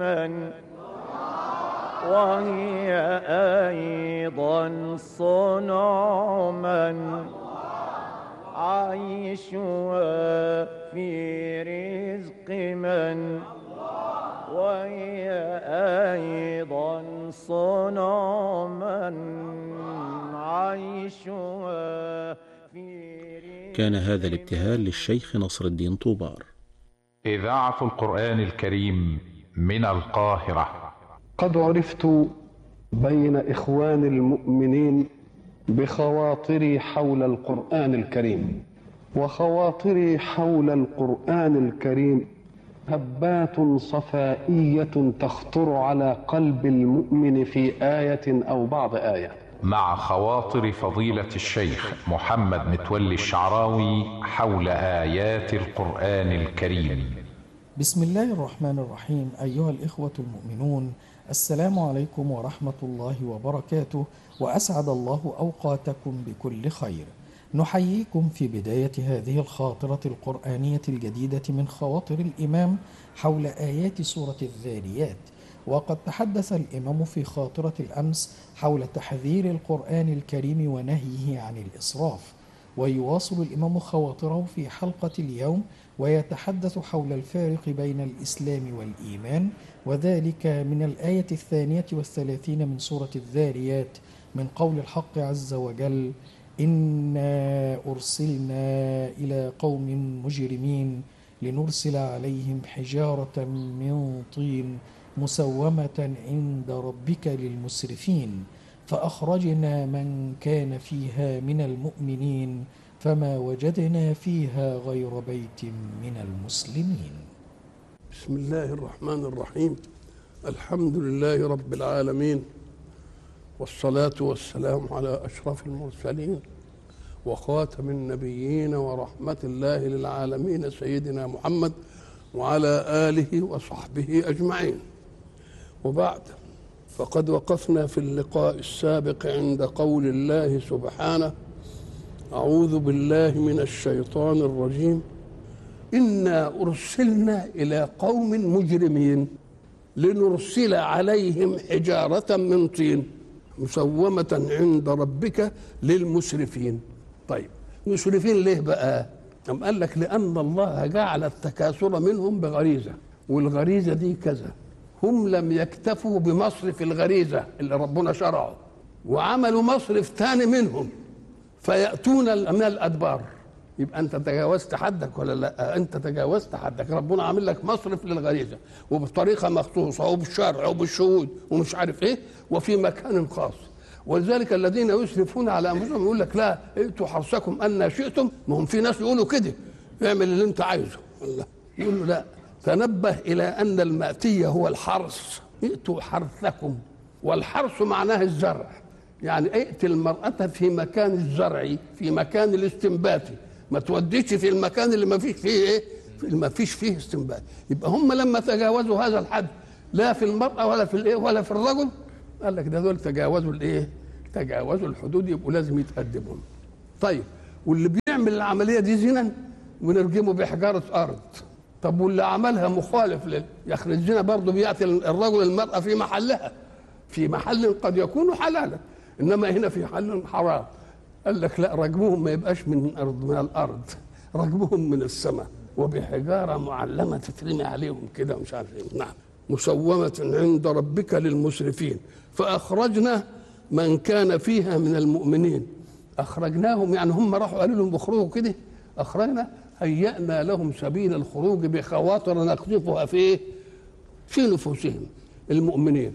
وهي أيضا صنع من عيشها في رزق من وهي أيضا صنع من عيشها في رزق كان هذا الابتهال للشيخ نصر الدين طوبار إذاعة القرآن الكريم من القاهرة قد عرفت بين إخوان المؤمنين بخواطري حول القرآن الكريم وخواطري حول القرآن الكريم هبات صفائية تخطر على قلب المؤمن في آية أو بعض آية مع خواطر فضيلة الشيخ محمد متولي الشعراوي حول آيات القرآن الكريم بسم الله الرحمن الرحيم أيها الإخوة المؤمنون السلام عليكم ورحمة الله وبركاته وأسعد الله أوقاتكم بكل خير نحييكم في بداية هذه الخاطرة القرآنية الجديدة من خواطر الإمام حول آيات سورة الذاريات وقد تحدث الإمام في خاطرة الأمس حول تحذير القرآن الكريم ونهيه عن الإسراف ويواصل الإمام خواطره في حلقة اليوم ويتحدث حول الفارق بين الإسلام والإيمان وذلك من الآية الثانية والثلاثين من سورة الذاريات من قول الحق عز وجل إنا أرسلنا إلى قوم مجرمين لنرسل عليهم حجارة من طين مسومة عند ربك للمسرفين فأخرجنا من كان فيها من المؤمنين فما وجدنا فيها غير بيت من المسلمين بسم الله الرحمن الرحيم الحمد لله رب العالمين والصلاة والسلام على أشرف المرسلين وخاتم النبيين ورحمة الله للعالمين سيدنا محمد وعلى آله وصحبه أجمعين وبعد فقد وقفنا في اللقاء السابق عند قول الله سبحانه أعوذ بالله من الشيطان الرجيم إنا أرسلنا إلى قوم مجرمين لنرسل عليهم حجارة من طين مسومة عند ربك للمسرفين طيب مسرفين ليه بقى أم قال لك لأن الله جعل التكاثر منهم بغريزة والغريزة دي كذا هم لم يكتفوا بمصرف الغريزة اللي ربنا شرعه وعملوا مصرف تاني منهم فيأتون من الأدبار يبقى أنت تجاوزت حدك ولا لا أنت تجاوزت حدك ربنا عامل لك مصرف للغريزة وبطريقة مخصوصة وبالشرع وبالشهود ومش عارف إيه وفي مكان خاص ولذلك الذين يسرفون على انفسهم يقول لك لا ائتوا حرثكم ان شئتم ما هم في ناس يقولوا كده اعمل اللي انت عايزه الله يقول له لا تنبه الى ان الماتيه هو الحرث ائتوا حرثكم والحرث معناه الزرع يعني ائت المرأة في مكان الزرع في مكان الاستنبات ما توديش في المكان اللي ما فيش فيه ايه اللي ما فيش فيه استنبات يبقى هم لما تجاوزوا هذا الحد لا في المرأة ولا في الايه ولا في الرجل قال لك ده دول تجاوزوا الايه تجاوزوا الحدود يبقوا لازم يتقدموا طيب واللي بيعمل العملية دي زنا ونرجمه بحجارة أرض طب واللي عملها مخالف لل... يخرج زنا برضه بيأتي الرجل المرأة في محلها في محل قد يكون حلالا انما هنا في حل حرام قال لك لا رجمهم ما يبقاش من الارض من الارض رجمهم من السماء وبحجاره معلمه تترمي عليهم كده مش عارف ايه نعم مسومه عند ربك للمسرفين فاخرجنا من كان فيها من المؤمنين اخرجناهم يعني هم راحوا قالوا لهم اخرجوا كده اخرجنا هيأنا لهم سبيل الخروج بخواطر نقذفها في إيه؟ في نفوسهم المؤمنين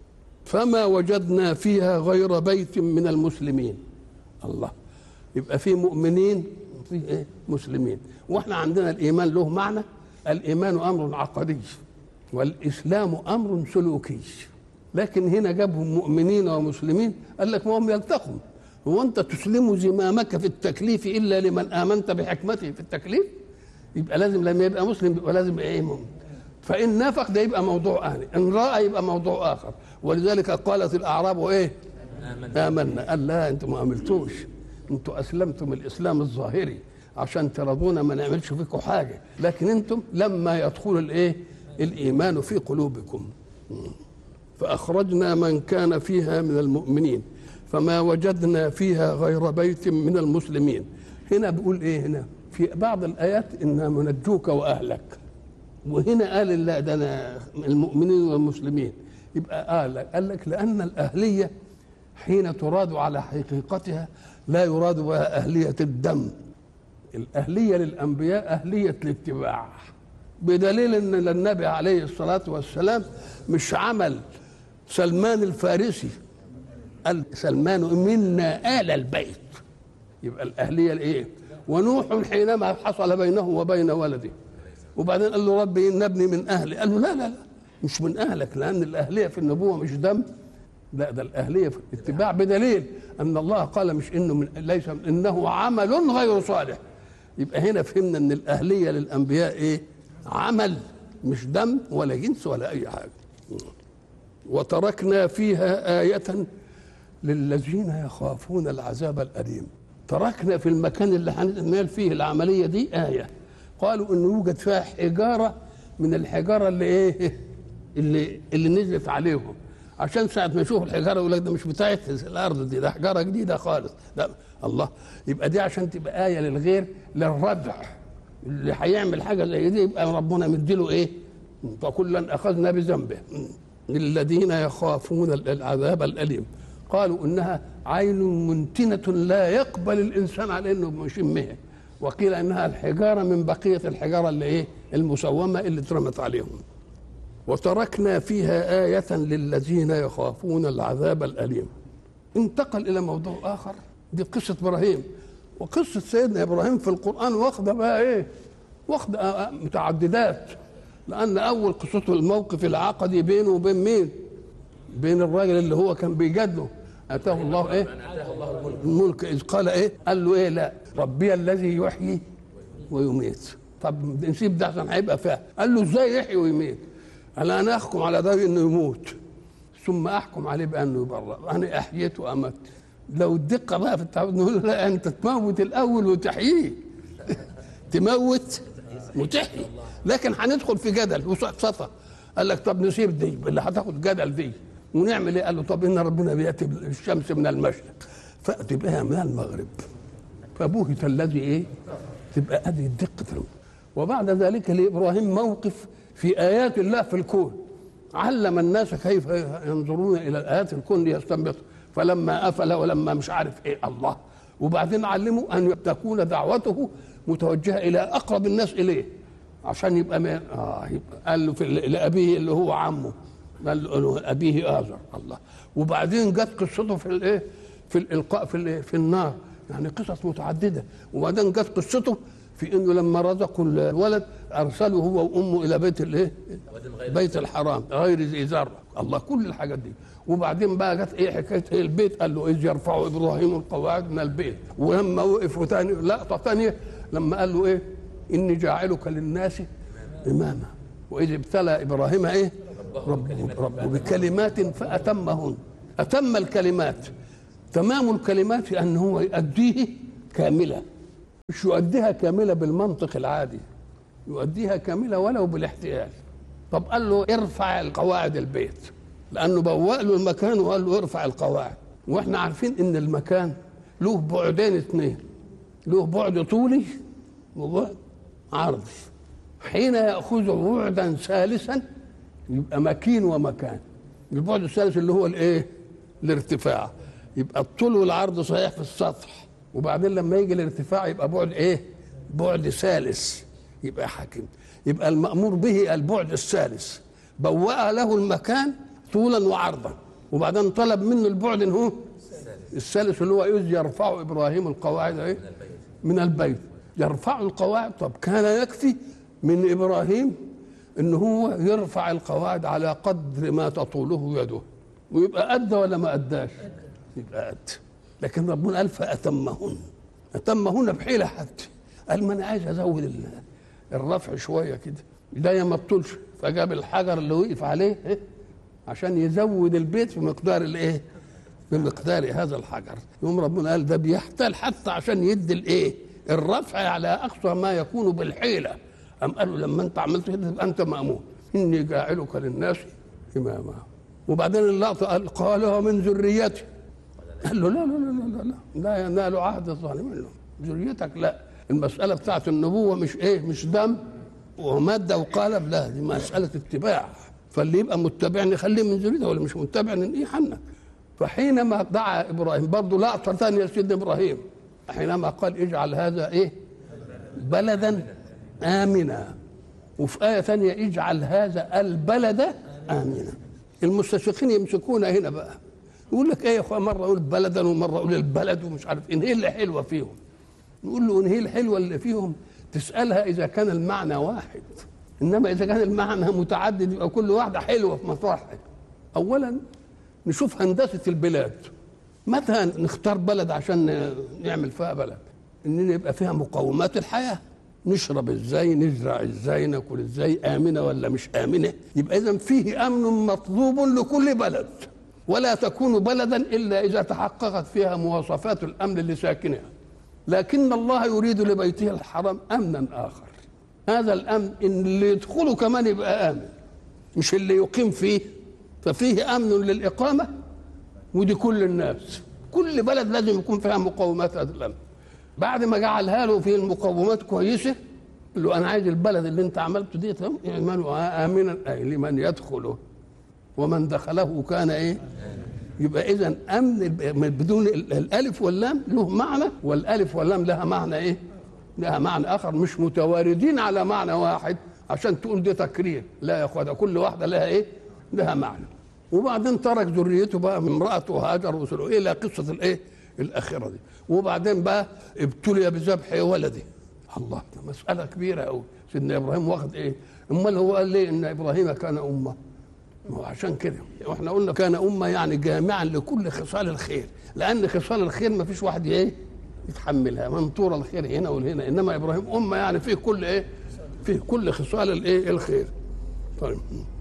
فما وجدنا فيها غير بيت من المسلمين الله يبقى في مؤمنين وفي ايه مسلمين واحنا عندنا الايمان له معنى الايمان امر عقدي والاسلام امر سلوكي لكن هنا جابهم مؤمنين ومسلمين قال لك ما هم يلتقوا هو انت تسلم زمامك في التكليف الا لمن امنت بحكمته في التكليف يبقى لازم لما يبقى مسلم يبقى لازم ايه مؤمن فان نافق ده يبقى موضوع ثاني ان راى يبقى موضوع اخر ولذلك قالت الاعراب ايه آمنا, آمنا. قال لا انتم ما عملتوش انتم اسلمتم الاسلام الظاهري عشان ترضونا ما نعملش فيكم حاجه لكن انتم لما يدخل الايه الايمان في قلوبكم فاخرجنا من كان فيها من المؤمنين فما وجدنا فيها غير بيت من المسلمين هنا بيقول ايه هنا في بعض الايات انا منجوك واهلك وهنا قال لا ده انا المؤمنين والمسلمين يبقى قال لك قال لك لان الاهليه حين تراد على حقيقتها لا يراد بها اهليه الدم الاهليه للانبياء اهليه الاتباع بدليل ان النبي عليه الصلاه والسلام مش عمل سلمان الفارسي قال سلمان منا آل البيت يبقى الأهلية الإيه ونوح حينما حصل بينه وبين ولده وبعدين قال له ربي إن ابني من أهلي قال له لا لا لا مش من أهلك لأن الأهلية في النبوة مش دم لا ده الأهلية في الاتباع بدليل أن الله قال مش إنه من ليس إنه عمل غير صالح يبقى هنا فهمنا أن الأهلية للأنبياء إيه عمل مش دم ولا جنس ولا أي حاجة وتركنا فيها آية للذين يخافون العذاب الأليم تركنا في المكان اللي هنعمل فيه العملية دي آية قالوا إنه يوجد فيها حجارة من الحجارة اللي إيه اللي اللي نزلت عليهم عشان ساعة ما يشوفوا الحجارة يقول لك ده مش بتاعت الأرض دي ده حجارة جديدة خالص ده الله يبقى دي عشان تبقى آية للغير للردع اللي هيعمل حاجة زي دي يبقى ربنا مديله إيه فكلا أخذنا بذنبه للذين يخافون العذاب الأليم قالوا انها عين منتنه لا يقبل الانسان على انه يشمها وقيل انها الحجاره من بقيه الحجاره اللي ايه المسومه اللي اترمت عليهم وتركنا فيها آية للذين يخافون العذاب الأليم انتقل إلى موضوع آخر دي قصة إبراهيم وقصة سيدنا إبراهيم في القرآن واخدة بقى إيه واخدة متعددات لأن أول قصته الموقف العقدي بينه وبين مين بين الراجل اللي هو كان بيجادله اتاه الله ايه الملك اذ قال ايه قال له ايه لا ربي الذي يحيي ويميت طب نسيب ده عشان هيبقى فيها قال له ازاي يحيي ويميت قال انا احكم على ده انه يموت ثم احكم عليه بانه يبرأ انا احييت وامت لو الدقه بقى في التعبد نقول له لا انت تموت الاول وتحييه تموت وتحيي لكن هندخل في جدل وصفصفه قال لك طب نسيب دي اللي هتاخد جدل دي ونعمل ايه؟ قال له طب ان ربنا بياتي الشمس من المشرق فاتي بها من المغرب فبهت الذي ايه؟ تبقى ادي دقه وبعد ذلك لابراهيم موقف في ايات الله في الكون علم الناس كيف ينظرون الى الايات الكون ليستنبطوا فلما افل ولما مش عارف ايه الله وبعدين علموا ان تكون دعوته متوجهه الى اقرب الناس اليه عشان يبقى ما اه يبقى قال له في لابيه اللي هو عمه قال له ابيه اذر الله وبعدين جت قصته في الايه في الالقاء في الإيه؟ في النار يعني قصص متعدده وبعدين جت قصته في انه لما رزقوا الولد ارسلوا هو وامه الى بيت الايه بيت الحرام غير ذي زرع الله كل الحاجات دي وبعدين بقى جت ايه حكايه ايه البيت قال له اذ يرفع ابراهيم القواعد من البيت ولما وقف ثاني لقطه ثانيه لما قال له ايه اني جاعلك للناس اماما واذ ابتلى ابراهيم ايه ربه, ربه بكلمات فاتمهن اتم الكلمات تمام الكلمات في ان هو يؤديه كامله مش يؤديها كامله بالمنطق العادي يؤديها كامله ولو بالاحتيال طب قال له ارفع القواعد البيت لانه بوأ له المكان وقال له ارفع القواعد واحنا عارفين ان المكان له بعدين اثنين له بعد طولي وبعد عرضي حين ياخذ بعدا ثالثا يبقى مكين ومكان البعد الثالث اللي هو الايه الارتفاع يبقى الطول والعرض صحيح في السطح وبعدين لما يجي الارتفاع يبقى بعد ايه بعد ثالث يبقى حاكم يبقى المأمور به البعد الثالث بوأ له المكان طولا وعرضا وبعدين طلب منه البعد إن هو الثالث اللي هو إذ يرفع إبراهيم القواعد إيه؟ من البيت يرفع القواعد طب كان يكفي من إبراهيم إن هو يرفع القواعد على قدر ما تطوله يده ويبقى أدى ولا ما أداش يبقى أدى لكن ربنا قال فأتمهن أتمهن بحيلة حتى قال ما أنا عايز أزود الرفع شوية كده ده ما بطولش فجاب الحجر اللي وقف عليه إيه؟ عشان يزود البيت في مقدار الايه بمقدار هذا الحجر يوم ربنا قال ده بيحتال حتى عشان يدي الايه الرفع على اقصى ما يكون بالحيله أم قالوا لما انت عملت كده تبقى انت مامون اني جاعلك للناس اماما وبعدين اللقطه قال قالها من ذريتي قال له لا لا لا لا لا لا ينال عهد الظالمين له ذريتك لا المساله بتاعت النبوه مش ايه مش دم وماده وقالب لا دي مساله اتباع فاللي يبقى متبع نخليه من ذريته واللي مش متبع ننقيه عنك فحينما دعا ابراهيم برضه لقطه ثانيه لسيدنا ابراهيم حينما قال اجعل هذا ايه بلدا امنا وفي ايه ثانيه اجعل هذا البلد امنا المستشرقين يمسكونا هنا بقى يقول لك ايه يا اخويا مره اقول بلدا ومره اقول البلد ومش عارف ايه اللي حلوه فيهم نقول له ان هي الحلوه اللي فيهم تسالها اذا كان المعنى واحد انما اذا كان المعنى متعدد يبقى كل واحده حلوه في مطرحها اولا نشوف هندسه البلاد متى نختار بلد عشان نعمل فيها بلد ان يبقى فيها مقومات الحياه نشرب ازاي نزرع ازاي ناكل ازاي امنه ولا مش امنه يبقى اذا فيه امن مطلوب لكل بلد ولا تكون بلدا الا اذا تحققت فيها مواصفات الامن لساكنها لكن الله يريد لبيته الحرام امنا اخر هذا الامن ان اللي يدخله كمان يبقى امن مش اللي يقيم فيه ففيه امن للاقامه ودي كل الناس كل بلد لازم يكون فيها مقومات هذا الامن بعد ما جعلها له في المقومات كويسه قال له انا عايز البلد اللي انت عملته دي اعملوا امنا أي لمن يدخله ومن دخله كان ايه يبقى اذا امن بدون الالف واللام له معنى والالف واللام لها معنى ايه لها معنى اخر مش متواردين على معنى واحد عشان تقول دي تكرير لا يا اخوانا كل واحده لها ايه لها معنى وبعدين ترك ذريته بقى من امراته هاجر وسلوه الى قصه الايه الاخره دي وبعدين بقى ابتلي بذبح ولده الله ده مساله كبيره قوي سيدنا ابراهيم واخد ايه امال هو قال ليه ان ابراهيم كان امه ما هو عشان كده واحنا قلنا كان امه يعني جامعا لكل خصال الخير لان خصال الخير ما فيش واحد ايه يتحملها منطور الخير هنا وهنا انما ابراهيم امه يعني فيه كل ايه فيه كل خصال الايه الخير طيب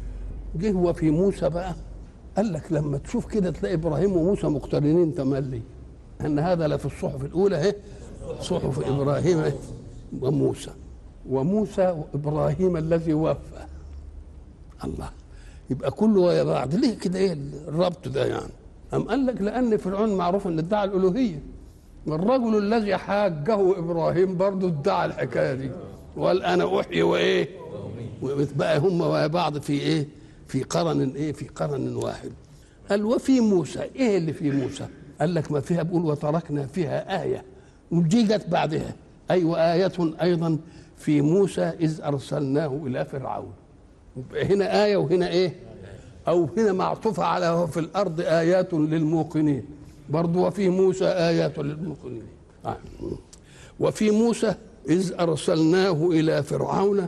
جه وفي موسى بقى قال لك لما تشوف كده تلاقي ابراهيم وموسى مقترنين تملي ان هذا لفي الصحف الاولى اهي صحف ابراهيم إيه؟ وموسى وموسى وابراهيم الذي وفى الله يبقى كله ويا بعض ليه كده ايه الربط ده يعني أم قال لك لأن فرعون معروف أن ادعى الألوهية والرجل الذي حاجه إبراهيم برضه ادعى الحكاية دي وقال أنا أحيي وإيه بقى هم ويا بعض في إيه في قرن إيه في قرن واحد قال وفي موسى إيه اللي في موسى قال لك ما فيها بقول وتركنا فيها آية ودي جت بعدها أي وآية أيضا في موسى إذ أرسلناه إلى فرعون هنا آية وهنا إيه أو هنا معطوفة على في الأرض آيات للموقنين برضو وفي موسى آيات للموقنين آه. وفي موسى إذ أرسلناه إلى فرعون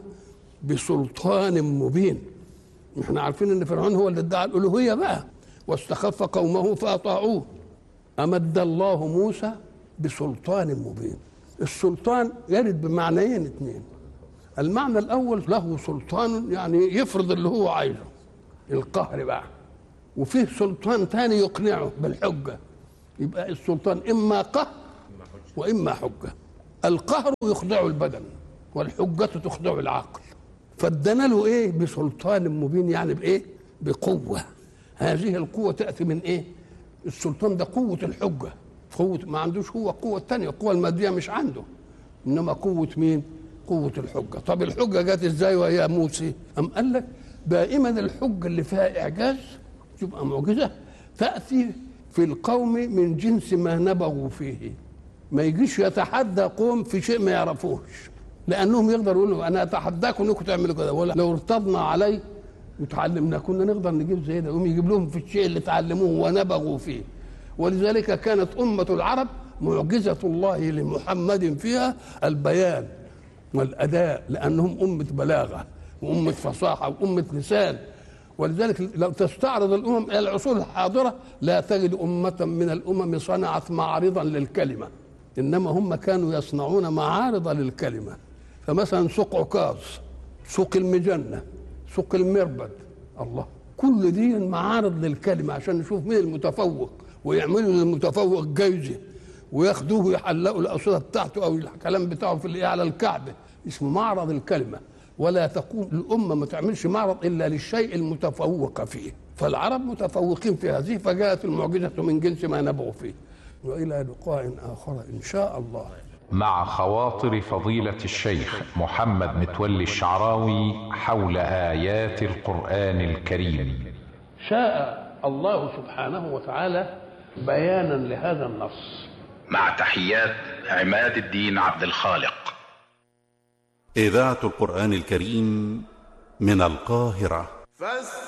بسلطان مبين احنا عارفين ان فرعون هو اللي ادعى الالوهيه بقى واستخف قومه فاطاعوه امد الله موسى بسلطان مبين السلطان يرد بمعنيين اثنين المعنى الاول له سلطان يعني يفرض اللي هو عايزه القهر بقى وفيه سلطان ثاني يقنعه بالحجه يبقى السلطان اما قهر واما حجه القهر يخضع البدن والحجه تخضع العقل فادانا له ايه بسلطان مبين يعني بايه بقوه هذه القوه تاتي من ايه السلطان ده قوه الحجه قوه ما عندوش هو قوه الثانيه القوه الماديه مش عنده انما قوه مين قوه الحجه طب الحجه جت ازاي وهي موسى ام قال لك دائما الحجه اللي فيها اعجاز تبقى معجزه تاتي في القوم من جنس ما نبغوا فيه ما يجيش يتحدى قوم في شيء ما يعرفوش لانهم يقدروا يقولوا انا اتحداكم انكم تعملوا كده ولا لو ارتضنا عليه وتعلمنا كنا نقدر نجيب زي ده يقوم يجيب لهم في الشيء اللي تعلموه ونبغوا فيه ولذلك كانت أمة العرب معجزة الله لمحمد فيها البيان والأداء لأنهم أمة بلاغة وأمة فصاحة وأمة لسان ولذلك لو تستعرض الأمم إلى العصور الحاضرة لا تجد أمة من الأمم صنعت معارضا للكلمة إنما هم كانوا يصنعون معارض للكلمة فمثلا سوق عكاظ سوق المجنة سوق المربد الله كل دي معارض للكلمة عشان نشوف مين المتفوق ويعملوا للمتفوق جايزة وياخدوه يحلقوا الأصوات بتاعته أو الكلام بتاعه في اللي على الكعبة اسمه معرض الكلمة ولا تقوم الأمة ما تعملش معرض إلا للشيء المتفوق فيه فالعرب متفوقين في هذه فجاءت المعجزة من جنس ما نبغوا فيه وإلى لقاء آخر إن شاء الله مع خواطر فضيلة الشيخ محمد متولي الشعراوي حول آيات القرآن الكريم شاء الله سبحانه وتعالى بيانا لهذا النص مع تحيات عماد الدين عبد الخالق إذاعة القرآن الكريم من القاهرة فاستمعوا